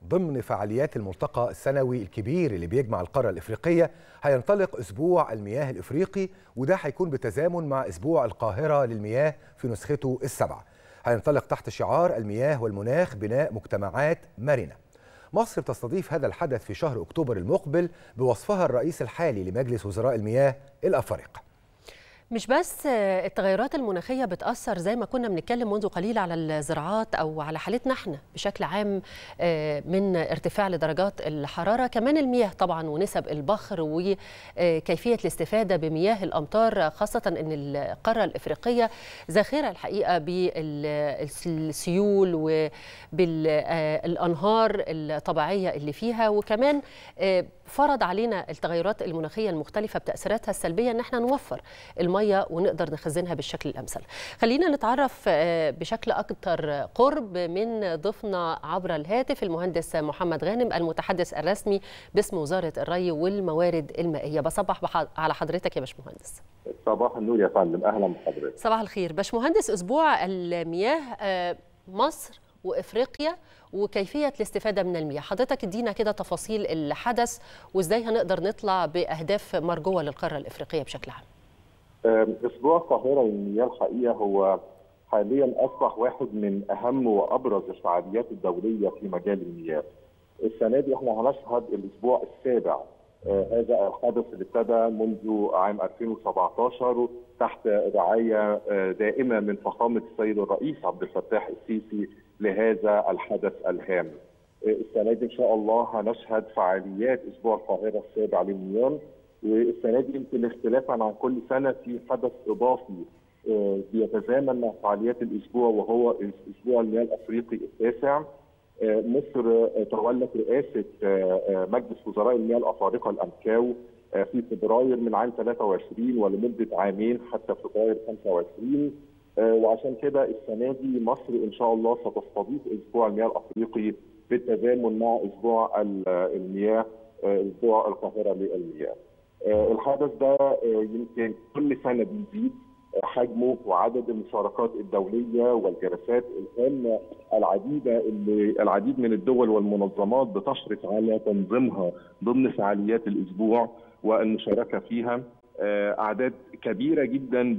ضمن فعاليات الملتقى السنوي الكبير اللي بيجمع القارة الإفريقية هينطلق أسبوع المياه الإفريقي وده هيكون بتزامن مع أسبوع القاهرة للمياه في نسخته السبعة هينطلق تحت شعار المياه والمناخ بناء مجتمعات مرنة مصر بتستضيف هذا الحدث في شهر أكتوبر المقبل بوصفها الرئيس الحالي لمجلس وزراء المياه الأفارقة مش بس التغيرات المناخيه بتاثر زي ما كنا بنتكلم منذ قليل على الزراعات او على حالتنا احنا بشكل عام من ارتفاع لدرجات الحراره كمان المياه طبعا ونسب البخر وكيفيه الاستفاده بمياه الامطار خاصه ان القاره الافريقيه ذاخره الحقيقه بالسيول وبالانهار الطبيعيه اللي فيها وكمان فرض علينا التغيرات المناخيه المختلفه بتاثيراتها السلبيه ان احنا نوفر الميه ونقدر نخزنها بالشكل الامثل. خلينا نتعرف بشكل اكثر قرب من ضيفنا عبر الهاتف المهندس محمد غانم المتحدث الرسمي باسم وزاره الري والموارد المائيه. بصبح على حضرتك يا باشمهندس. صباح النور يا فندم اهلا بحضرتك. صباح الخير باشمهندس اسبوع المياه مصر وافريقيا وكيفيه الاستفاده من المياه حضرتك ادينا كده تفاصيل الحدث وازاي هنقدر نطلع باهداف مرجوه للقاره الافريقيه بشكل عام اسبوع القاهره للمياه الحقيقه هو حاليا اصبح واحد من اهم وابرز الفعاليات الدوليه في مجال المياه السنه دي احنا هنشهد الاسبوع السابع آه هذا الحدث اللي ابتدى منذ عام 2017 تحت رعايه آه دائمه من فخامه السيد الرئيس عبد الفتاح السيسي لهذا الحدث الهام. آه السنه دي ان شاء الله هنشهد فعاليات اسبوع القاهره السابع للمياه والسنه دي يمكن اختلافا عن كل سنه في حدث اضافي بيتزامن مع فعاليات الاسبوع وهو اسبوع المياه الافريقي التاسع. مصر تولت رئاسه مجلس وزراء المياه الافارقه الامكاو في فبراير من عام 23 ولمده عامين حتى فبراير 25 وعشان كده السنه دي مصر ان شاء الله ستستضيف اسبوع المياه الافريقي بالتزامن مع اسبوع المياه اسبوع القاهره للمياه. الحدث ده يمكن كل سنه بيزيد حجمه وعدد المشاركات الدوليه والجلسات الان العديده اللي العديد من الدول والمنظمات بتشرف على تنظيمها ضمن فعاليات الاسبوع والمشاركه فيها اعداد كبيره جدا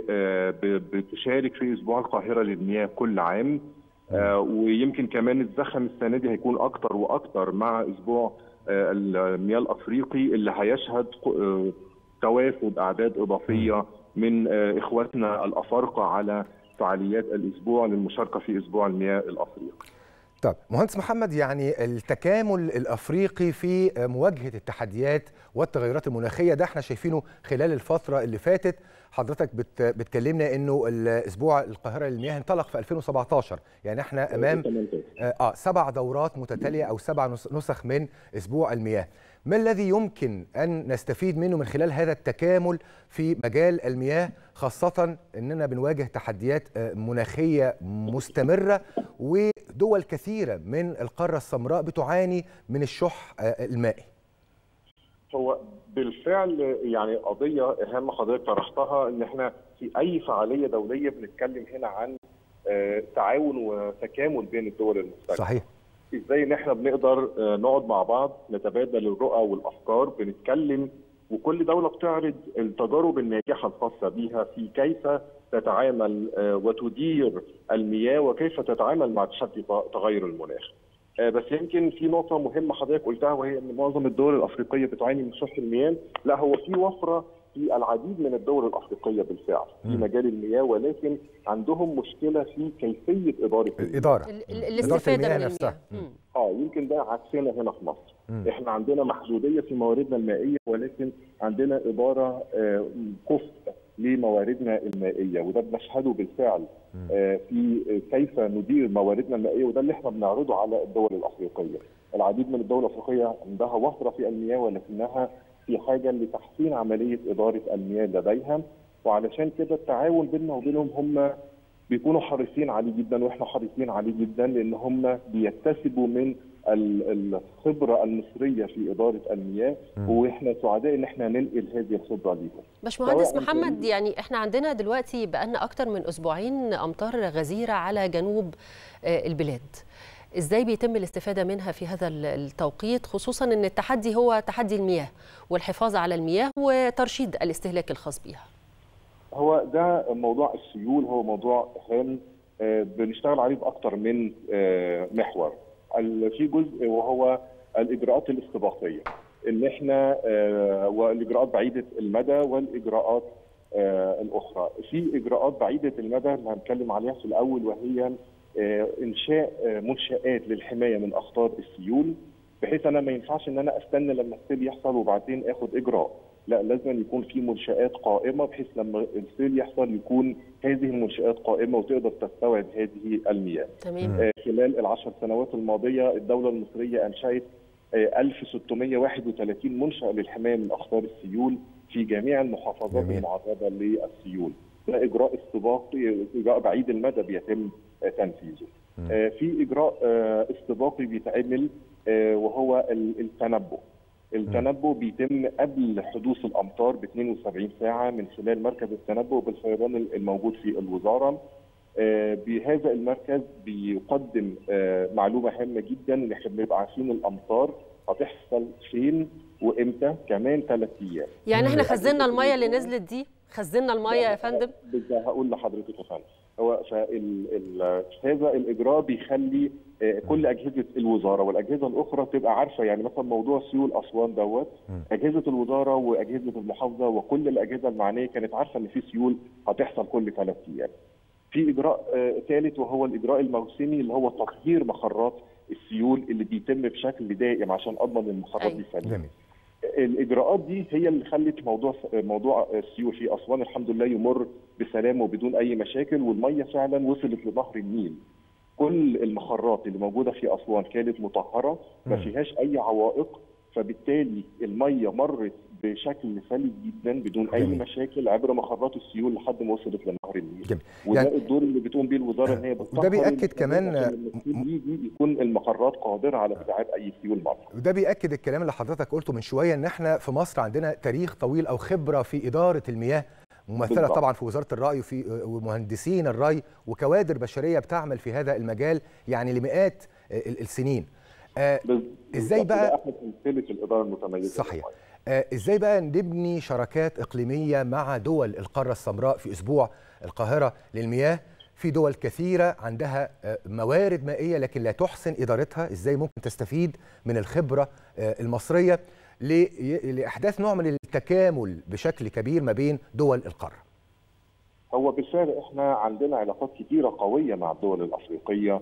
بتشارك في اسبوع القاهره للمياه كل عام ويمكن كمان الزخم السنه دي هيكون اكتر واكتر مع اسبوع المياه الافريقي اللي هيشهد توافد اعداد اضافيه من اخواتنا الافارقه على فعاليات الاسبوع للمشاركه في اسبوع المياه الافريقي. طب مهندس محمد يعني التكامل الافريقي في مواجهه التحديات والتغيرات المناخيه ده احنا شايفينه خلال الفتره اللي فاتت حضرتك بت بتكلمنا انه الاسبوع القاهره للمياه انطلق في 2017 يعني احنا امام اه سبع دورات متتاليه او سبع نسخ من اسبوع المياه ما الذي يمكن ان نستفيد منه من خلال هذا التكامل في مجال المياه خاصه اننا بنواجه تحديات مناخيه مستمره ودول كثيره من القاره السمراء بتعاني من الشح المائي هو بالفعل يعني قضيه اهم حضرتك طرحتها ان احنا في اي فعاليه دوليه بنتكلم هنا عن تعاون وتكامل بين الدول المختلفه صحيح ازاي ان احنا بنقدر نقعد مع بعض نتبادل الرؤى والافكار بنتكلم وكل دوله بتعرض التجارب الناجحه الخاصه بيها في كيف تتعامل وتدير المياه وكيف تتعامل مع تشتت تغير المناخ. بس يمكن في نقطة مهمة حضرتك قلتها وهي ان معظم الدول الافريقية بتعاني من شح المياه، لا هو في وفرة في العديد من الدول الافريقيه بالفعل في مجال المياه ولكن عندهم مشكله في كيفيه اداره الاداره الاستفاده من نفسها اه يمكن ده عكسنا هنا في مصر مم. احنا عندنا محدوديه في مواردنا المائيه ولكن عندنا اداره آه كفء لمواردنا المائيه وده بنشهده بالفعل آه في كيف ندير مواردنا المائيه وده اللي احنا بنعرضه على الدول الافريقيه العديد من الدول الافريقيه عندها وفره في المياه ولكنها في حاجه لتحسين عمليه اداره المياه لديها وعلشان كده التعاون بيننا وبينهم هم بيكونوا حريصين عليه جدا واحنا حريصين عليه جدا لان هم بيكتسبوا من الخبره المصريه في اداره المياه واحنا سعداء ان احنا ننقل هذه الخبره ليهم. باشمهندس محمد يعني احنا عندنا دلوقتي بقالنا اكتر من اسبوعين امطار غزيره على جنوب البلاد. ازاي بيتم الاستفاده منها في هذا التوقيت خصوصا ان التحدي هو تحدي المياه والحفاظ على المياه وترشيد الاستهلاك الخاص بها هو ده موضوع السيول هو موضوع هام بنشتغل عليه باكثر من محور في جزء وهو الاجراءات الاستباقيه ان احنا والاجراءات بعيده المدى والاجراءات الاخرى في اجراءات بعيده المدى اللي هنتكلم عليها في الاول وهي انشاء منشات للحمايه من اخطار السيول بحيث انا ما ينفعش ان انا استنى لما السيل يحصل وبعدين اخد اجراء لا لازم يكون في منشات قائمه بحيث لما السيل يحصل يكون هذه المنشات قائمه وتقدر تستوعب هذه المياه. تمام. خلال العشر سنوات الماضيه الدوله المصريه انشات 1631 منشأ للحمايه من اخطار السيول في جميع المحافظات جميل. المعرضه للسيول. ده اجراء استباقي اجراء بعيد المدى بيتم تنفيذه. في اجراء استباقي بيتعمل وهو التنبؤ. التنبؤ بيتم قبل حدوث الامطار ب 72 ساعه من خلال مركز التنبؤ بالفيضان الموجود في الوزاره. بهذا المركز بيقدم معلومه هامه جدا ان احنا بنبقى عارفين الامطار هتحصل فين وامتى كمان ثلاث ايام. يعني احنا خزنا الميه اللي نزلت دي خزنا الميه يا فندم؟ بالظبط هقول لحضرتك يا فندم. هو فال ال هذا الاجراء بيخلي كل اجهزه الوزاره والاجهزه الاخرى تبقى عارفه يعني مثلا موضوع سيول اسوان دوت اجهزه الوزاره واجهزه المحافظه وكل الاجهزه المعنيه كانت عارفه ان في سيول هتحصل كل ثلاث ايام. في اجراء ثالث وهو الاجراء الموسمي اللي هو تطهير مخرات السيول اللي بيتم بشكل دائم عشان اضمن المخرات دي سليمه. الاجراءات دي هي اللي خلت موضوع موضوع السيول في اسوان الحمد لله يمر بسلام وبدون اي مشاكل والميه فعلا وصلت لنهر النيل. كل المخرات اللي موجوده في اسوان كانت مطهره ما فيهاش اي عوائق فبالتالي الميه مرت بشكل سلس جدا بدون اي جميل. مشاكل عبر مخرات السيول لحد ما وصلت لنهر النيل جميل. وده يعني- الدور اللي بتقوم بيه الوزاره ان هي وده بتطهر بيأكد المخرجات كمان- عشان لما السيول يجي يكون المخرات قادره على ابتعاد اي سيول مره وده بيأكد الكلام اللي حضرتك قلته من شوية ان احنا في مصر عندنا تاريخ طويل او خبرة في إدارة المياه ممثلة بالضبط. طبعا في وزارة الري وفي ومهندسين الري وكوادر بشرية بتعمل في هذا المجال يعني لمئات ال- السنين آه، بال- إزاي بالظبط بقى- ده احد امثله الاداره المتميزه صحيح للمياه. آه، ازاي بقى نبني شراكات اقليميه مع دول القاره السمراء في اسبوع القاهره للمياه في دول كثيره عندها آه، موارد مائيه لكن لا تحسن ادارتها ازاي ممكن تستفيد من الخبره آه، المصريه ل- لاحداث نوع من التكامل بشكل كبير ما بين دول القاره هو بالفعل احنا عندنا علاقات كتيره قويه مع الدول الافريقيه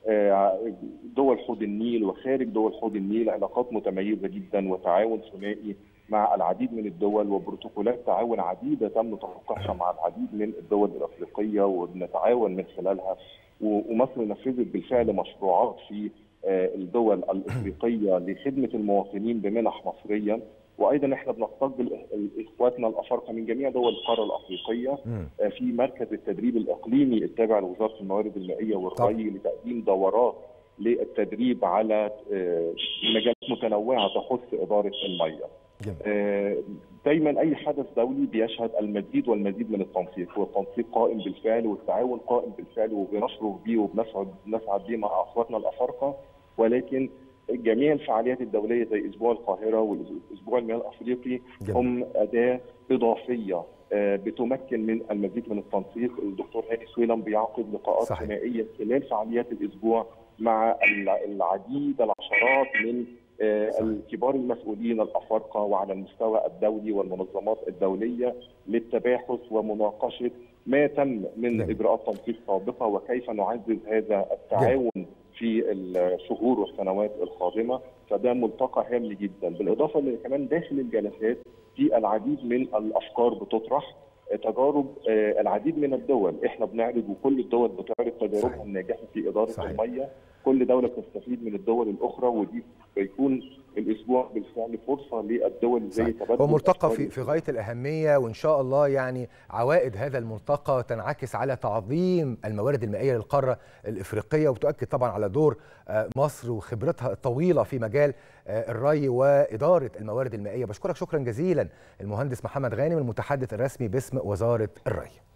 آه، دول حوض النيل وخارج دول حوض النيل علاقات متميزه جدا وتعاون ثنائي مع العديد من الدول وبروتوكولات تعاون عديده تم توقيعها مع العديد من الدول الافريقيه وبنتعاون من خلالها و- ومصر نفذت بالفعل مشروعات في آه، الدول الافريقيه لخدمه المواطنين بمنح مصريه وايضا احنا بنستقبل إخ- اخواتنا الافارقه من جميع دول القاره الافريقيه مم. آه، في مركز التدريب الاقليمي التابع لوزاره الموارد المائيه والري لتقديم دورات للتدريب على آه، مجالات متنوعه تخص اداره الميه. جميل آه، دايما اي حدث دولي بيشهد المزيد والمزيد من التنسيق والتنسيق قائم بالفعل والتعاون قائم بالفعل وبنشرف بيه وبنسعد نسعد بيه مع اخواتنا الافارقه ولكن جميع الفعاليات الدوليه زي اسبوع القاهره والاسبوع المياه الافريقي جميل. هم اداه اضافيه آه، بتمكن من المزيد من التنسيق الدكتور هاني سويلم بيعقد لقاءات صحيح. ثنائيه خلال فعاليات الاسبوع مع الع- العديد العشرات من آه، صحيح. الكبار المسؤولين الافارقه وعلى المستوى الدولي والمنظمات الدوليه للتباحث ومناقشه ما تم من جميل. اجراءات تنسيق سابقه وكيف نعزز هذا التعاون في الشهور والسنوات القادمه فده ملتقى هام جدا بالاضافه ان كمان داخل الجلسات في العديد من الافكار بتطرح آه، تجارب آه، العديد من الدول احنا بنعرض وكل الدول بتعرض تجاربها صحيح. الناجحه في اداره صحيح. الميه كل دوله بتستفيد من الدول الاخرى ودي بيكون الاسبوع بالفعل فرصه للدول زي صحيح. تبادل هو ملتقى الأفكار في في غايه الاهميه وان شاء الله يعني عوائد هذا الملتقى تنعكس على تعظيم الموارد المائيه للقاره الافريقيه وتؤكد طبعا على دور آه، مصر وخبرتها الطويله في مجال آه، الري واداره الموارد المائيه بشكرك شكرا جزيلا المهندس محمد غانم المتحدث الرسمي باسم وزاره الري